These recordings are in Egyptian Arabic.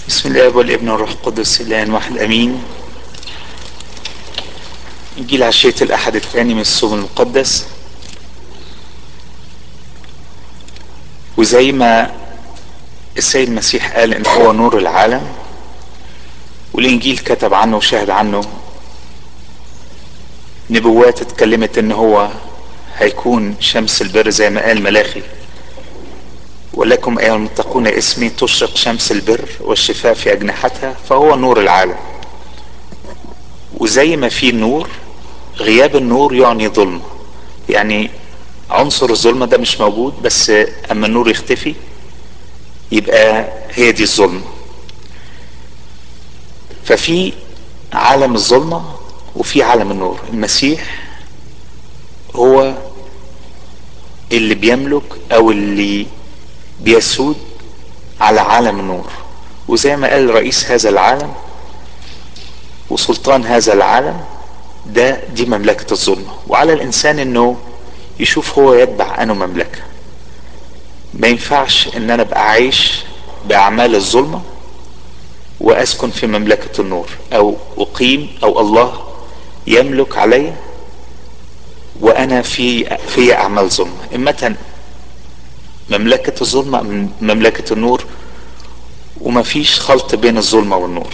بسم الله والابن والروح القدس الان واحد امين انجيل عشية الاحد الثاني من الصوم المقدس وزي ما السيد المسيح قال ان هو نور العالم والانجيل كتب عنه وشاهد عنه نبوات اتكلمت ان هو هيكون شمس البر زي ما قال ملاخي ولكم ايها المتقون اسمي تشرق شمس البر والشفاء في اجنحتها فهو نور العالم وزي ما في نور غياب النور يعني ظلمه يعني عنصر الظلمه ده مش موجود بس اما النور يختفي يبقى هي دي الظلمه ففي عالم الظلمه وفي عالم النور المسيح هو اللي بيملك او اللي بيسود على عالم النور وزي ما قال رئيس هذا العالم وسلطان هذا العالم ده دي مملكة الظلمة وعلى الإنسان إنه يشوف هو يتبع أنه مملكة ما ينفعش إن أنا أبقى عايش بأعمال الظلمة وأسكن في مملكة النور أو أقيم أو الله يملك علي وأنا في في أعمال ظلمة إما مملكة الظلمة من مملكة النور وما فيش خلط بين الظلمة والنور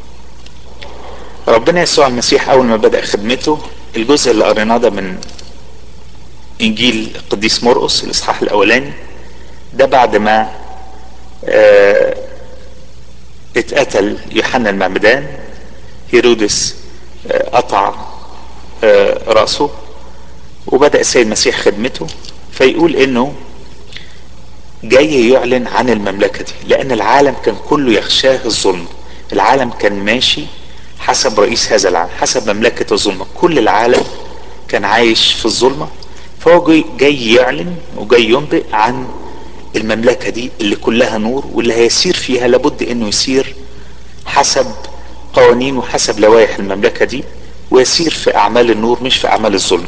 ربنا يسوع المسيح أول ما بدأ خدمته الجزء اللي قريناه ده من إنجيل القديس مرقس الإصحاح الأولاني ده بعد ما اه اتقتل يوحنا المعمدان هيرودس اه قطع اه رأسه وبدأ السيد المسيح خدمته فيقول إنه جاي يعلن عن المملكة دي لأن العالم كان كله يخشاه الظلم العالم كان ماشي حسب رئيس هذا العالم حسب مملكة الظلمة كل العالم كان عايش في الظلمة فهو جاي, جاي يعلن وجاي ينبئ عن المملكة دي اللي كلها نور واللي هيسير فيها لابد انه يسير حسب قوانين وحسب لوائح المملكة دي ويسير في اعمال النور مش في اعمال الظلم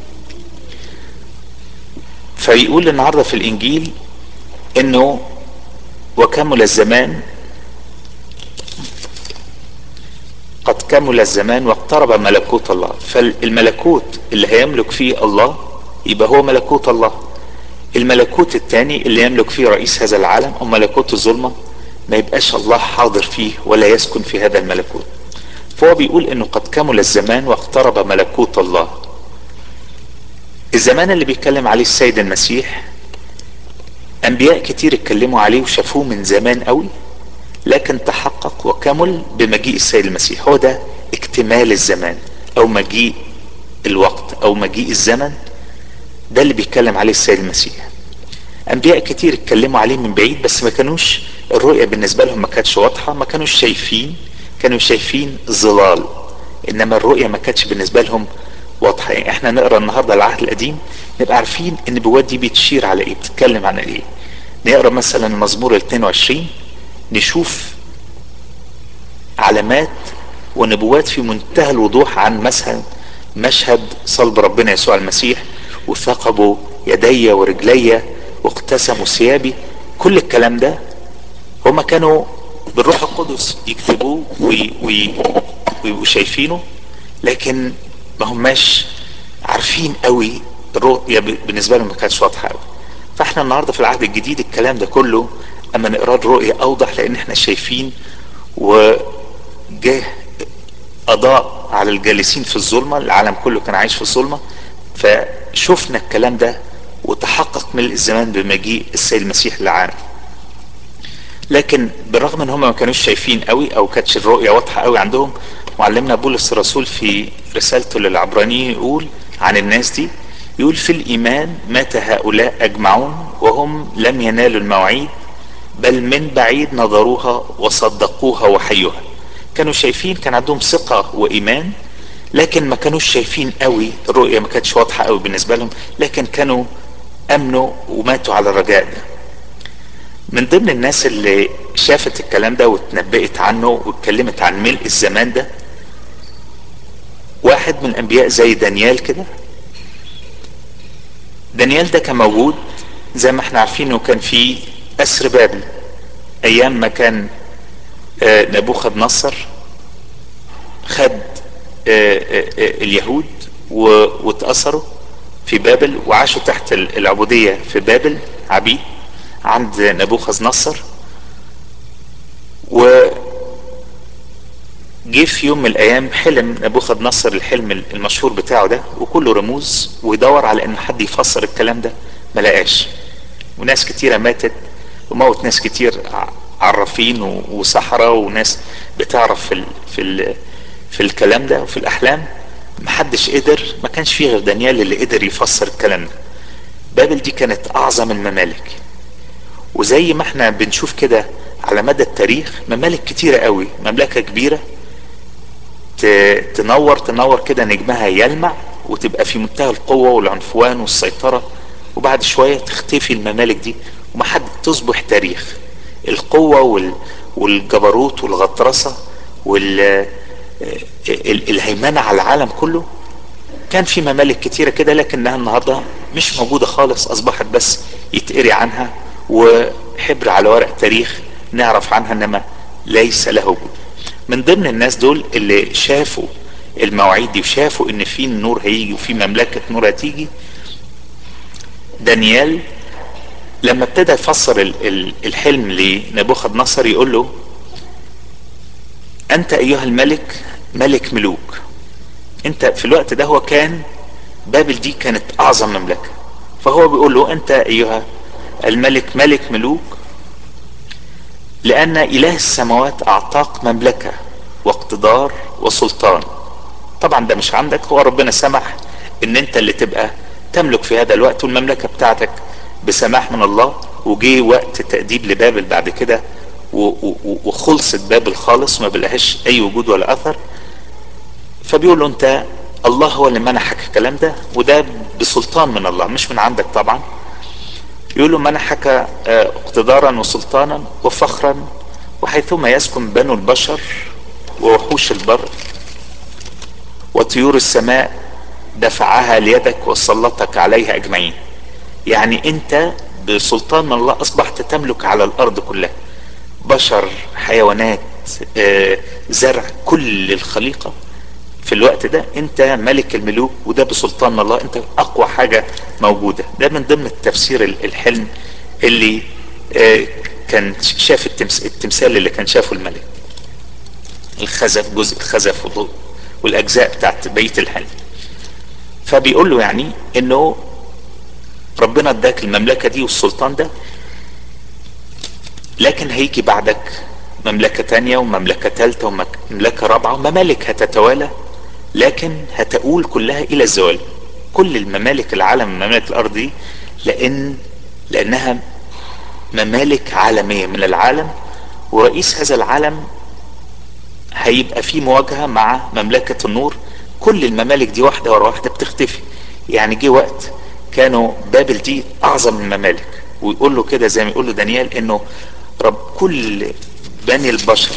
فيقول النهارده في الانجيل انه وكمل الزمان قد كمل الزمان واقترب ملكوت الله فالملكوت اللي هيملك فيه الله يبقى هو ملكوت الله الملكوت الثاني اللي يملك فيه رئيس هذا العالم او ملكوت الظلمة ما يبقاش الله حاضر فيه ولا يسكن في هذا الملكوت فهو بيقول انه قد كمل الزمان واقترب ملكوت الله الزمان اللي بيتكلم عليه السيد المسيح انبياء كتير اتكلموا عليه وشافوه من زمان قوي لكن تحقق وكمل بمجيء السيد المسيح هو ده اكتمال الزمان او مجيء الوقت او مجيء الزمن ده اللي بيتكلم عليه السيد المسيح انبياء كتير اتكلموا عليه من بعيد بس ما كانوش الرؤية بالنسبة لهم ما كانتش واضحة ما كانوش شايفين كانوا شايفين ظلال انما الرؤية ما كانتش بالنسبة لهم واضحة يعني احنا نقرا النهارده العهد القديم نبقى عارفين ان النبوات دي بتشير على ايه بتتكلم عن ايه نقرا مثلا المزمور ال 22 نشوف علامات ونبوات في منتهى الوضوح عن مثلا مشهد صلب ربنا يسوع المسيح وثقبوا يدي ورجلي واقتسموا ثيابي كل الكلام ده هما كانوا بالروح القدس يكتبوه ويبقوا شايفينه لكن ما هماش عارفين قوي الرؤية بالنسبة لهم ما كانتش واضحة قوي فاحنا النهارده في العهد الجديد الكلام ده كله اما نقرا الرؤية اوضح لان احنا شايفين وجه اضاء على الجالسين في الظلمة العالم كله كان عايش في الظلمة فشفنا الكلام ده وتحقق ملء الزمان بمجيء السيد المسيح للعالم لكن بالرغم ان هم ما كانوش شايفين قوي او كانتش الرؤية واضحة قوي عندهم معلمنا بولس الرسول في رسالته للعبرانيين يقول عن الناس دي يقول في الايمان مات هؤلاء اجمعون وهم لم ينالوا المواعيد بل من بعيد نظروها وصدقوها وحيوها كانوا شايفين كان عندهم ثقة وايمان لكن ما كانوش شايفين قوي الرؤية ما كانتش واضحة قوي بالنسبة لهم لكن كانوا امنوا وماتوا على الرجاء ده من ضمن الناس اللي شافت الكلام ده واتنبأت عنه واتكلمت عن ملء الزمان ده واحد من الانبياء زي دانيال كده دانيال ده كان موجود زي ما احنا عارفين انه كان في اسر بابل ايام ما كان نبوخذ نصر خد اليهود واتأثروا في بابل وعاشوا تحت العبودية في بابل عبيد عند نبوخذ نصر و جه في يوم من الايام حلم نبوخذ نصر الحلم المشهور بتاعه ده وكله رموز ويدور على ان حد يفسر الكلام ده ما لقاش وناس كتيرة ماتت وموت ناس كتير عرافين وسحرة وناس بتعرف في ال في ال في الكلام ده وفي الاحلام محدش قدر ما كانش فيه غير دانيال اللي قدر يفسر الكلام ده بابل دي كانت اعظم الممالك وزي ما احنا بنشوف كده على مدى التاريخ ممالك كتيرة قوي مملكة كبيرة تنور تنور كده نجمها يلمع وتبقى في منتهى القوة والعنفوان والسيطرة وبعد شوية تختفي الممالك دي ومحد تصبح تاريخ القوة وال والجبروت والغطرسة والهيمنة على العالم كله كان في ممالك كتيرة كده لكنها النهاردة مش موجودة خالص أصبحت بس يتقري عنها وحبر على ورق تاريخ نعرف عنها إنما ليس له وجود من ضمن الناس دول اللي شافوا المواعيد دي وشافوا ان في النور هيجي وفي مملكة نور هتيجي دانيال لما ابتدى يفسر الحلم لنبوخذ نصر يقول له انت ايها الملك ملك ملوك انت في الوقت ده هو كان بابل دي كانت اعظم مملكة فهو بيقول له انت ايها الملك ملك ملوك لان اله السماوات اعطاك مملكة واقتدار وسلطان طبعا ده مش عندك هو ربنا سمح ان انت اللي تبقى تملك في هذا الوقت والمملكة بتاعتك بسماح من الله وجي وقت تأديب لبابل بعد كده وخلصت بابل خالص ما بلهاش اي وجود ولا اثر فبيقول له انت الله هو اللي منحك الكلام ده وده بسلطان من الله مش من عندك طبعا يقول له منحك اقتدارا وسلطانا وفخرا وحيثما يسكن بنو البشر ووحوش البر وطيور السماء دفعها ليدك وسلطك عليها اجمعين يعني انت بسلطان من الله اصبحت تملك على الارض كلها بشر حيوانات زرع كل الخليقة في الوقت ده انت ملك الملوك وده بسلطان من الله انت اقوى حاجة موجودة ده من ضمن التفسير الحلم اللي كان شاف التمثال اللي كان شافه الملك الخزف جزء الخزف والاجزاء بتاعت بقيه الحلم فبيقول له يعني انه ربنا اداك المملكة دي والسلطان ده لكن هيجي بعدك مملكة تانية ومملكة تالتة ومملكة رابعة وممالك هتتوالى لكن هتؤول كلها الى الزوال كل الممالك العالم ممالك الارض دي لان لانها ممالك عالمية من العالم ورئيس هذا العالم هيبقى في مواجهة مع مملكة النور كل الممالك دي واحدة ورا واحدة بتختفي يعني جه وقت كانوا بابل دي اعظم الممالك ويقول له كده زي ما يقول له دانيال انه رب كل بني البشر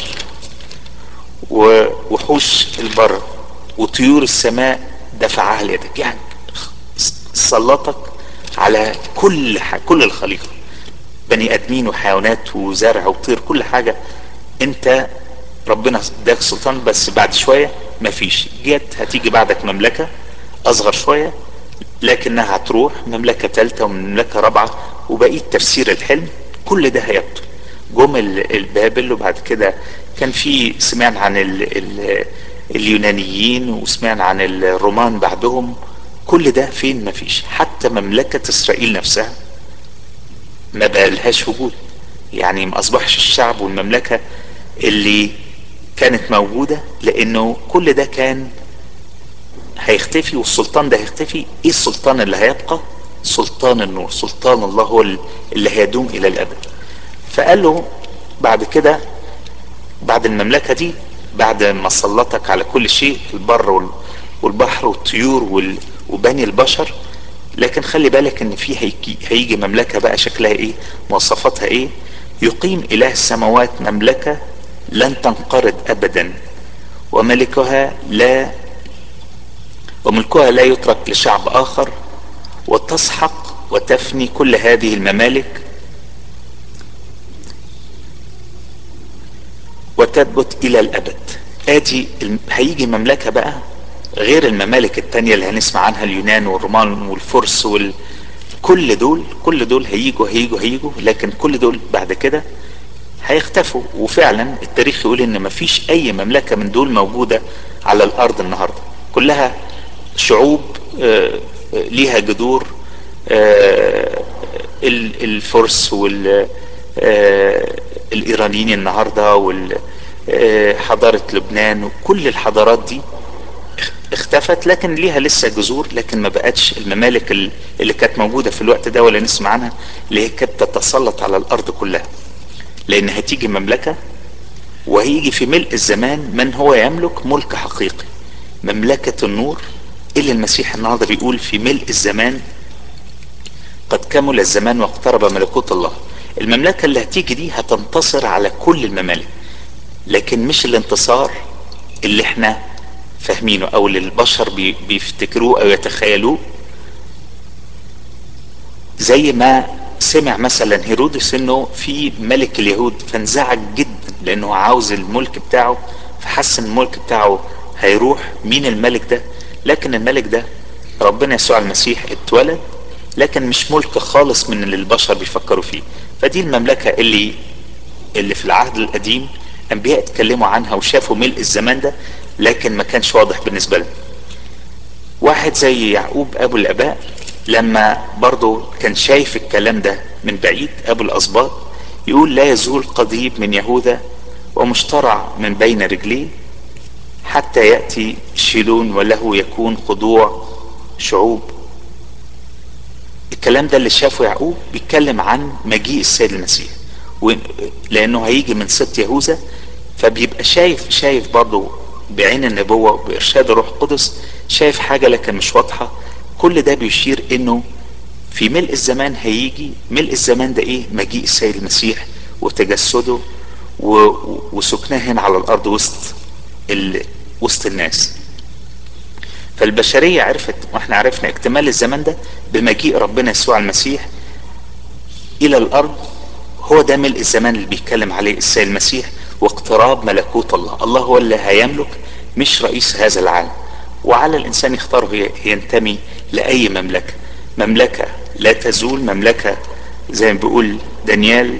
ووحوش البر وطيور السماء دفعها ليدك يعني سلطك على كل حاجة كل الخليقة بني ادمين وحيوانات وزرع وطير كل حاجة انت ربنا اداك سلطان بس بعد شوية مفيش جت هتيجي بعدك مملكة اصغر شوية لكنها هتروح مملكة تالتة ومملكة رابعة وبقية تفسير الحلم كل ده هيبطل جم البابل وبعد كده كان في سمعنا عن ال ال اليونانيين وسمعنا عن الرومان بعدهم كل ده فين مفيش حتى مملكة اسرائيل نفسها ما بقالهاش وجود يعني ما اصبحش الشعب والمملكة اللي كانت موجودة لانه كل ده كان هيختفي والسلطان ده هيختفي ايه السلطان اللي هيبقى سلطان النور سلطان الله هو اللي هيدوم الى الابد فقال له بعد كده بعد المملكة دي بعد ما سلطك على كل شيء البر والبحر والطيور وبني البشر لكن خلي بالك ان في هيجي, هيجي مملكة بقى شكلها ايه مواصفاتها ايه يقيم اله السماوات مملكة لن تنقرض ابدا وملكها لا وملكها لا يترك لشعب اخر وتسحق وتفني كل هذه الممالك وتثبت الى الابد ادي هيجي مملكة بقى غير الممالك التانية اللي هنسمع عنها اليونان والرومان والفرس وال... كل دول كل دول هيجوا هيجوا هيجوا لكن كل دول بعد كده هيختفوا وفعلا التاريخ يقول ان مفيش اي مملكة من دول موجودة على الارض النهاردة كلها شعوب ليها جذور الفرس وال الايرانيين النهاردة وحضارة لبنان وكل الحضارات دي اختفت لكن ليها لسه جذور لكن ما بقتش الممالك اللي كانت موجودة في الوقت ده ولا نسمع عنها اللي هي كانت تتسلط على الارض كلها لان هتيجي مملكة وهيجي في ملء الزمان من هو يملك ملك حقيقي مملكة النور اللي المسيح النهارده بيقول في ملء الزمان قد كمل الزمان واقترب ملكوت الله المملكة اللي هتيجي دي هتنتصر على كل الممالك لكن مش الانتصار اللي احنا فاهمينه او اللي البشر بيفتكروه او يتخيلوه زي ما سمع مثلا هيرودس انه في ملك اليهود فانزعج جدا لانه عاوز الملك بتاعه فحس ان الملك بتاعه هيروح مين الملك ده لكن الملك ده ربنا يسوع المسيح اتولد لكن مش ملك خالص من اللي البشر بيفكروا فيه فدي المملكة اللي اللي في العهد القديم انبياء اتكلموا عنها وشافوا ملء الزمان ده لكن ما كانش واضح بالنسبة لهم واحد زي يعقوب ابو الاباء لما برضه كان شايف الكلام ده من بعيد ابو الاسباط يقول لا يزول قضيب من يهوذا ومشترع من بين رجليه حتى يأتي شيلون وله يكون خضوع شعوب الكلام ده اللي شافه يعقوب بيتكلم عن مجيء السيد المسيح لانه هيجي من ست يهوذا فبيبقى شايف شايف برضه بعين النبوة وبإرشاد الروح القدس شايف حاجة لكن مش واضحة كل ده بيشير انه في ملء الزمان هيجي ملء الزمان ده ايه مجيء السيد المسيح وتجسده و... وسكناه هنا على الارض وسط ال... وسط الناس فالبشرية عرفت واحنا عرفنا اكتمال الزمان ده بمجيء ربنا يسوع المسيح الى الارض هو ده ملء الزمان اللي بيتكلم عليه السيد المسيح واقتراب ملكوت الله الله هو اللي هيملك مش رئيس هذا العالم وعلى الانسان يختار ينتمي لاي مملكة مملكة لا تزول مملكة زي ما بيقول دانيال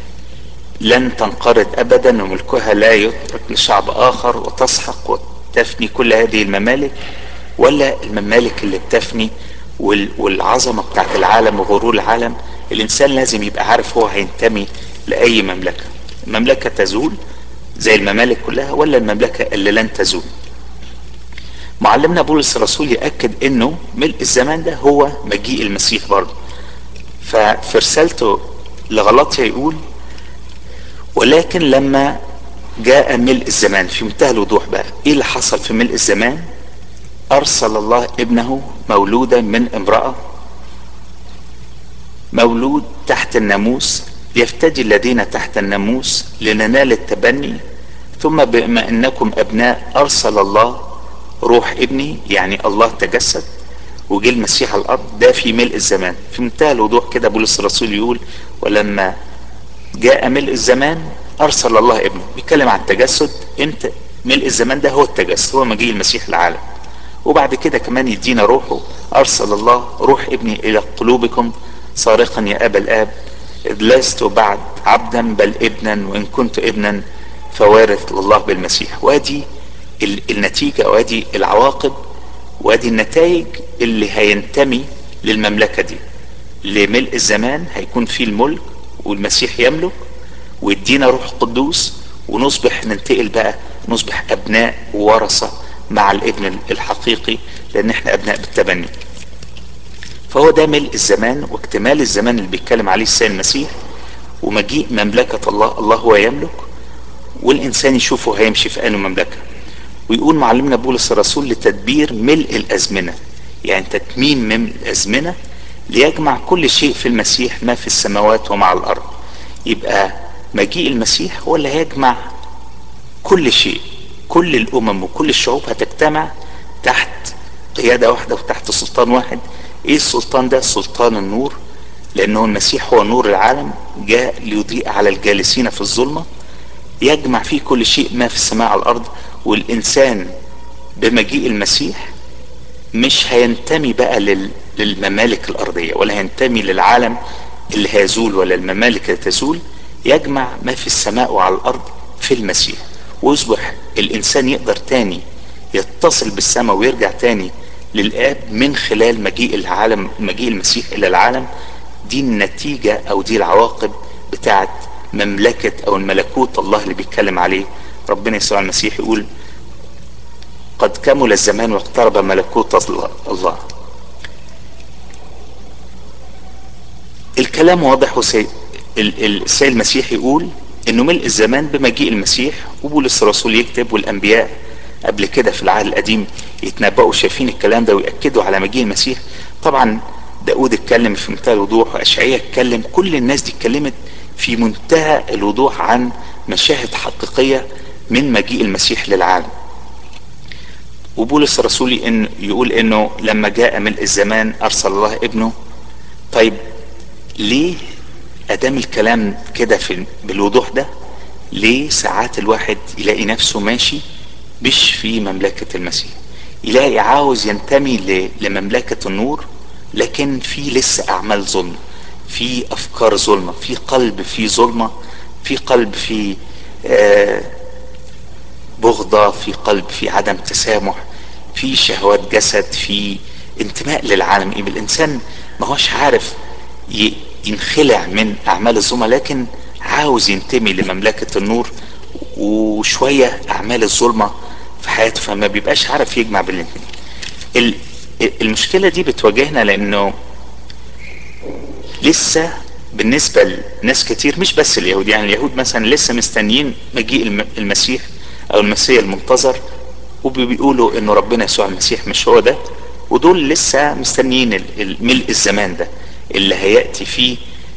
لن تنقرض ابدا وملكها لا يترك لشعب اخر وتسحق وتفني كل هذه الممالك ولا الممالك اللي بتفني والعظمة بتاعت العالم وغرور العالم الانسان لازم يبقى عارف هو هينتمي لاي مملكة مملكة تزول زي الممالك كلها ولا المملكة اللي لن تزول معلمنا بولس الرسول يأكد انه ملء الزمان ده هو مجيء المسيح برضه ففي رسالته لغلطيا يقول ولكن لما جاء ملء الزمان في منتهى الوضوح بقى ايه اللي حصل في ملء الزمان ارسل الله ابنه مولودا من امرأة مولود تحت الناموس يفتدي الذين تحت الناموس لننال التبني ثم بما انكم ابناء ارسل الله روح ابني يعني الله تجسد وجه المسيح على الارض ده في ملء الزمان في منتهى الوضوح كده بولس الرسول يقول ولما جاء ملء الزمان ارسل الله ابنه بيتكلم عن التجسد امتى ملء الزمان ده هو التجسد هو مجيء المسيح العالم وبعد كده كمان يدينا روحه ارسل الله روح ابني الى قلوبكم صارخا يا ابا الاب اذ لست بعد عبدا بل ابنا وان كنت ابنا فوارث لله بالمسيح وادي النتيجة وادي العواقب وادي النتائج اللي هينتمي للمملكة دي لملء الزمان هيكون فيه الملك والمسيح يملك ويدينا روح قدوس ونصبح ننتقل بقى نصبح ابناء وورثة مع الابن الحقيقي لان احنا ابناء بالتبني فهو ده ملء الزمان واكتمال الزمان اللي بيتكلم عليه السيد المسيح ومجيء مملكة الله الله هو يملك والانسان يشوفه هيمشي في انه مملكه ويقول معلمنا بولس الرسول لتدبير ملء الازمنه يعني تتميم ملء الازمنه ليجمع كل شيء في المسيح ما في السماوات ومع الارض يبقى مجيء المسيح هو اللي هيجمع كل شيء كل الامم وكل الشعوب هتجتمع تحت قياده واحده وتحت سلطان واحد ايه السلطان ده سلطان النور لانه المسيح هو نور العالم جاء ليضيء على الجالسين في الظلمه يجمع فيه كل شيء ما في السماء على الارض والانسان بمجيء المسيح مش هينتمي بقى لل... للممالك الارضية ولا هينتمي للعالم اللي هيزول ولا الممالك اللي تزول يجمع ما في السماء وعلى الارض في المسيح ويصبح الانسان يقدر تاني يتصل بالسماء ويرجع تاني للاب من خلال مجيء العالم مجيء المسيح الى العالم دي النتيجة او دي العواقب بتاعت مملكة او الملكوت الله اللي بيتكلم عليه ربنا يسوع المسيح يقول قد كمل الزمان واقترب ملكوت الله الكلام واضح وسي... السيد المسيح يقول انه ملء الزمان بمجيء المسيح وبولس الرسول يكتب والانبياء قبل كده في العهد القديم يتنبأوا شايفين الكلام ده ويأكدوا على مجيء المسيح طبعا داود اتكلم في منتهى الوضوح واشعياء اتكلم كل الناس دي اتكلمت في منتهى الوضوح عن مشاهد حقيقية من مجيء المسيح للعالم وبولس الرسول إن يقول انه لما جاء ملء الزمان ارسل الله ابنه طيب ليه ادام الكلام كده في بالوضوح ده ليه ساعات الواحد يلاقي نفسه ماشي مش في مملكة المسيح يلاقي عاوز ينتمي لمملكة النور لكن في لسه اعمال ظلم في افكار ظلمة في قلب في ظلمة في قلب في آه بغضة في قلب في عدم تسامح في شهوات جسد في انتماء للعالم ايه الانسان ما هوش عارف ينخلع من اعمال الظلمة لكن عاوز ينتمي لمملكة النور وشوية اعمال الظلمة في حياته فما بيبقاش عارف يجمع بين الاثنين المشكلة دي بتواجهنا لانه لسه بالنسبة لناس كتير مش بس اليهود يعني اليهود مثلا لسه مستنيين مجيء المسيح او المسيح المنتظر وبيقولوا انه ربنا يسوع المسيح مش هو ده ودول لسه مستنيين ملء الزمان ده اللي هيأتي فيه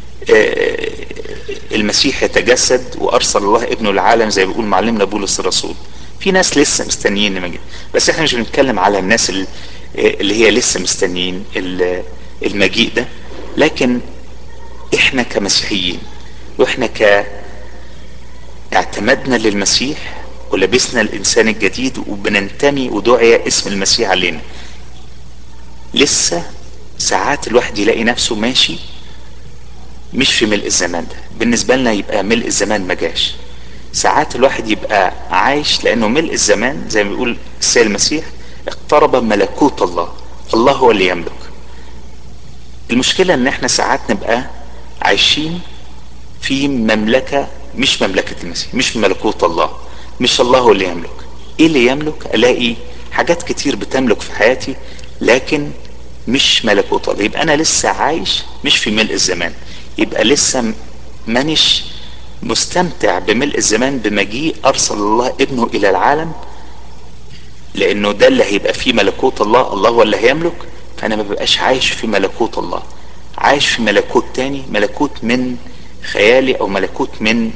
المسيح يتجسد وارسل الله ابنه العالم زي ما بيقول معلمنا بولس الرسول في ناس لسه مستنيين المجيء بس احنا مش بنتكلم على الناس اللي هي لسه مستنيين المجيء ده لكن احنا كمسيحيين واحنا ك اعتمدنا للمسيح ولبسنا الانسان الجديد وبننتمي ودعي اسم المسيح علينا لسه ساعات الواحد يلاقي نفسه ماشي مش في ملء الزمان ده بالنسبة لنا يبقى ملء الزمان ما جاش ساعات الواحد يبقى عايش لانه ملء الزمان زي ما بيقول السيد المسيح اقترب ملكوت الله الله هو اللي يملك المشكلة ان احنا ساعات نبقى عايشين في مملكة مش مملكة المسيح مش ملكوت الله مش الله هو اللي يملك ايه اللي يملك الاقي حاجات كتير بتملك في حياتي لكن مش ملكوت الله يبقى انا لسه عايش مش في ملء الزمان يبقى لسه مانيش مستمتع بملء الزمان بمجيء ارسل الله ابنه الى العالم لانه ده اللي هيبقى فيه ملكوت الله الله هو اللي هيملك فانا ما ببقاش عايش في ملكوت الله عايش في ملكوت تاني ملكوت من خيالي او ملكوت من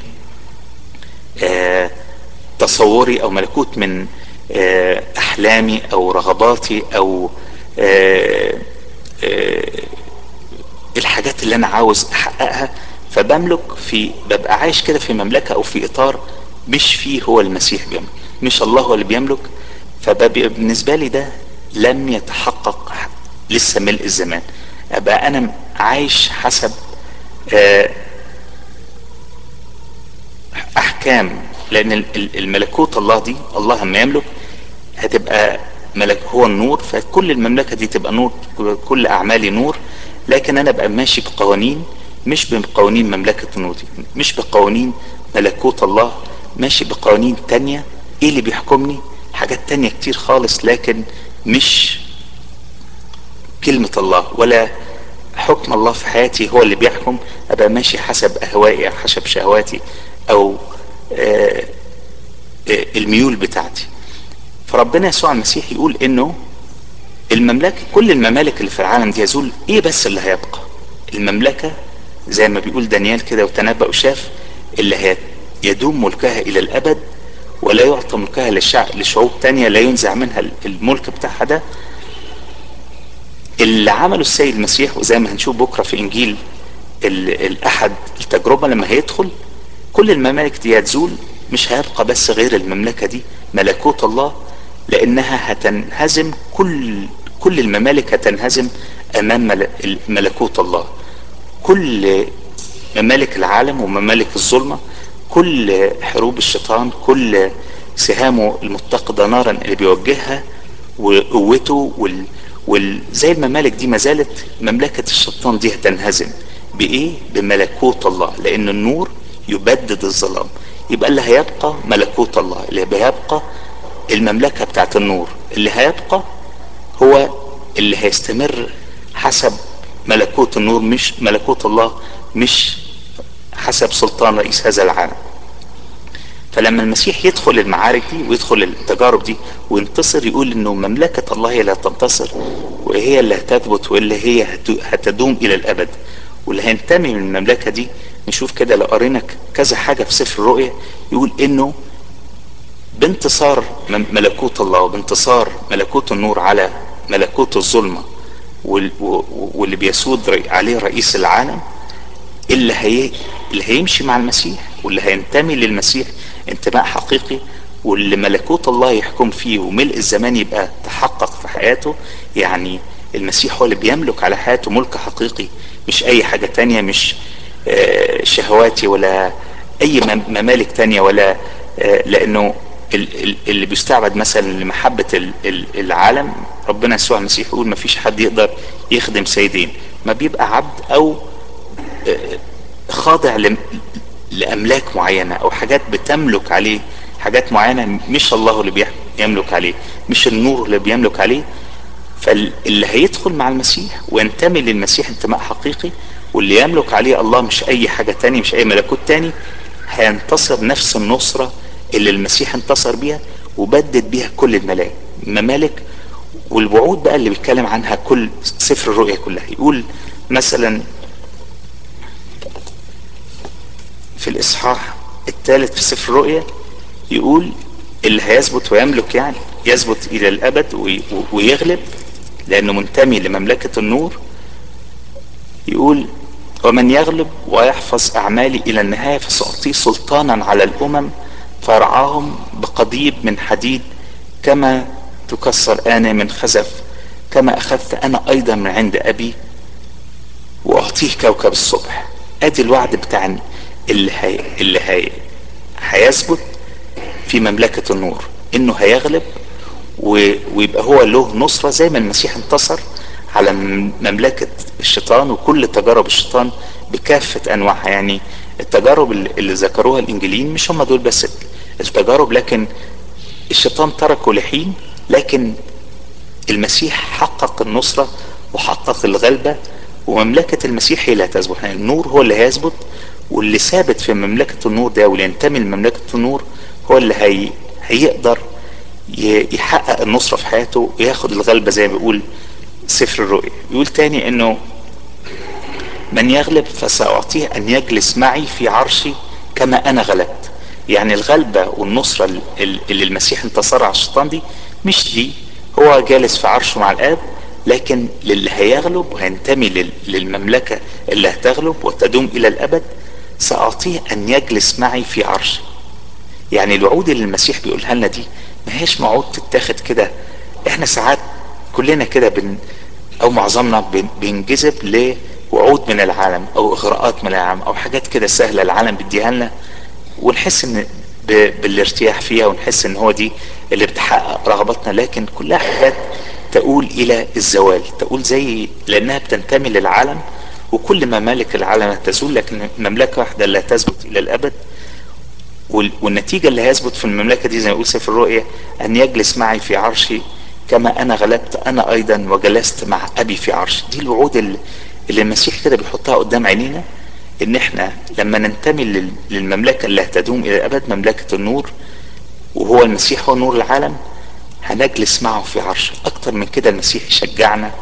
آه تصوري او ملكوت من آه احلامي او رغباتي او آه الحاجات اللي انا عاوز احققها فبملك في ببقى عايش كده في مملكة او في اطار مش فيه هو المسيح بيملك مش الله هو اللي بيملك فبالنسبة لي ده لم يتحقق لسه ملء الزمان ابقى انا عايش حسب احكام لان الملكوت الله دي الله لما يملك هتبقى ملك هو النور فكل المملكة دي تبقى نور كل اعمالي نور لكن انا بقى ماشي بقوانين مش بقوانين مملكة النور دي مش بقوانين ملكوت الله ماشي بقوانين تانية ايه اللي بيحكمني حاجات تانية كتير خالص لكن مش كلمة الله ولا حكم الله في حياتي هو اللي بيحكم ابقى ماشي حسب اهوائي او حسب شهواتي او آآ آآ الميول بتاعتي فربنا يسوع المسيح يقول انه المملكة كل الممالك اللي في العالم دي يزول ايه بس اللي هيبقى المملكة زي ما بيقول دانيال كده وتنبأ وشاف اللي هي يدوم ملكها الى الابد ولا يعطى ملكها للشعب لشعوب تانية لا ينزع منها الملك بتاعها ده اللي عمله السيد المسيح وزي ما هنشوف بكرة في انجيل الاحد التجربة لما هيدخل كل الممالك دي هتزول مش هيبقى بس غير المملكة دي ملكوت الله لانها هتنهزم كل كل الممالك هتنهزم امام ملكوت الله كل ممالك العالم وممالك الظلمة كل حروب الشيطان كل سهامه المتقدة نارا اللي بيوجهها وقوته وال... وال... زي الممالك دي ما زالت مملكة الشيطان دي هتنهزم بإيه؟ بملكوت الله لأن النور يبدد الظلام يبقى اللي هيبقى ملكوت الله اللي هيبقى المملكة بتاعت النور اللي هيبقى هو اللي هيستمر حسب ملكوت النور مش ملكوت الله مش حسب سلطان رئيس هذا العالم فلما المسيح يدخل المعارك دي ويدخل التجارب دي وينتصر يقول انه مملكة الله هي اللي هتنتصر وهي اللي هتثبت واللي هي هتدوم الى الابد واللي هينتمي من المملكة دي نشوف كده لو قرينا كذا حاجة في سفر الرؤيا يقول انه بانتصار ملكوت الله وبانتصار ملكوت النور على ملكوت الظلمة واللي بيسود عليه رئيس العالم اللي هي اللي هيمشي مع المسيح واللي هينتمي للمسيح انتماء حقيقي واللي ملكوت الله يحكم فيه وملء الزمان يبقى تحقق في حياته يعني المسيح هو اللي بيملك على حياته ملك حقيقي مش اي حاجة تانية مش شهواتي ولا اي ممالك تانية ولا لانه اللي بيستعبد مثلا لمحبة العالم ربنا يسوع المسيح يقول ما فيش حد يقدر يخدم سيدين ما بيبقى عبد او خاضع لاملاك معينة او حاجات بتملك عليه حاجات معينة مش الله اللي بيملك عليه مش النور اللي بيملك عليه فاللي هيدخل مع المسيح وينتمي للمسيح انتماء حقيقي واللي يملك عليه الله مش اي حاجة تاني مش اي ملكوت تاني هينتصر نفس النصرة اللي المسيح انتصر بيها وبدد بيها كل الملاك الممالك والوعود بقى اللي بيتكلم عنها كل سفر الرؤيا كلها يقول مثلا في الاصحاح الثالث في سفر الرؤيا يقول اللي هيثبت ويملك يعني يثبت الى الابد ويغلب لانه منتمي لمملكة النور يقول ومن يغلب ويحفظ اعمالي الى النهاية فسأعطيه سلطانا على الامم فرعاهم بقضيب من حديد كما تكسر آنة من خزف كما أخذت أنا أيضا من عند أبي وأعطيه كوكب الصبح أدي الوعد بتاع اللي هي اللي هي هيثبت في مملكة النور إنه هيغلب ويبقى هو له نصرة زي ما المسيح انتصر على مملكة الشيطان وكل تجارب الشيطان بكافة أنواعها يعني التجارب اللي ذكروها الإنجيليين مش هم دول بس التجارب لكن الشيطان تركه لحين لكن المسيح حقق النصرة وحقق الغلبة ومملكة المسيح هي اللي هتثبت يعني النور هو اللي هيثبت واللي ثابت في مملكة النور ده واللي ينتمي لمملكة النور هو اللي هي هيقدر يحقق النصرة في حياته وياخد الغلبة زي ما بيقول سفر الرؤيا يقول تاني انه من يغلب فسأعطيه ان يجلس معي في عرشي كما انا غلبت يعني الغلبة والنصرة اللي المسيح انتصر على الشيطان دي مش دي هو جالس في عرشه مع الاب لكن للي هيغلب وهينتمي للمملكة اللي هتغلب وتدوم الى الابد سأعطيه ان يجلس معي في عرشي يعني الوعود اللي المسيح بيقولها لنا دي ما هيش موعود تتاخد كده احنا ساعات كلنا كده بن او معظمنا بن بينجذب لوعود من العالم او اغراءات من العالم او حاجات كده سهلة العالم بيديها لنا ونحس ان بالارتياح فيها ونحس ان هو دي اللي بتحقق رغباتنا لكن كلها حاجات تقول الى الزوال تقول زي لانها بتنتمي للعالم وكل ممالك العالم هتزول لكن مملكة واحدة اللي هتثبت الى الابد والنتيجة اللي هيثبت في المملكة دي زي ما يقول سفر الرؤيا ان يجلس معي في عرشي كما انا غلبت انا ايضا وجلست مع ابي في عرشي دي الوعود اللي, اللي المسيح كده بيحطها قدام عينينا ان احنا لما ننتمي للمملكة اللي هتدوم الى الابد مملكة النور وهو المسيح هو نور العالم هنجلس معه في عرشه اكتر من كده المسيح يشجعنا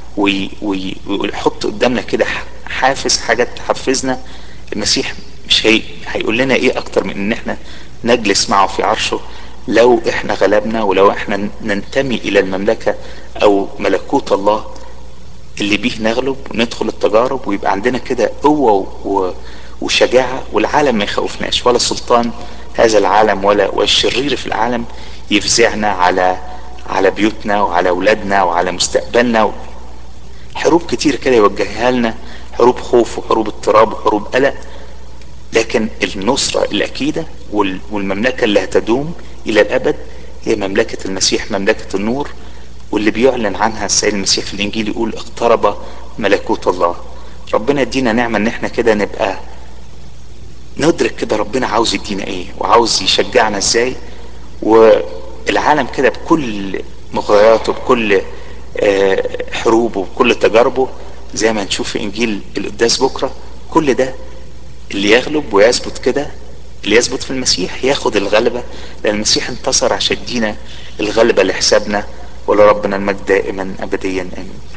ويحط قدامنا كده حافز حاجات تحفزنا المسيح مش هي هيقول لنا ايه اكتر من ان احنا نجلس معه في عرشه لو احنا غلبنا ولو احنا ننتمي الى المملكة او ملكوت الله اللي بيه نغلب وندخل التجارب ويبقى عندنا كده قوة وشجاعة والعالم ما يخوفناش ولا السلطان هذا العالم ولا والشرير في العالم يفزعنا على على بيوتنا وعلى اولادنا وعلى مستقبلنا حروب كتير كده يوجهها لنا حروب خوف وحروب اضطراب وحروب قلق لكن النصرة الأكيدة والمملكة اللي هتدوم إلى الأبد هي مملكة المسيح مملكة النور واللي بيعلن عنها السيد المسيح في الإنجيل يقول اقترب ملكوت الله ربنا يدينا نعمة إن احنا كده نبقى ندرك كده ربنا عاوز يدينا ايه وعاوز يشجعنا ازاي والعالم كده بكل مغرياته بكل حروبه بكل تجاربه زي ما نشوف في انجيل القداس بكره كل ده اللي يغلب ويثبت كده اللي يثبت في المسيح ياخد الغلبه لان المسيح انتصر عشان يدينا الغلبه لحسابنا ولربنا المجد دائما ابديا امين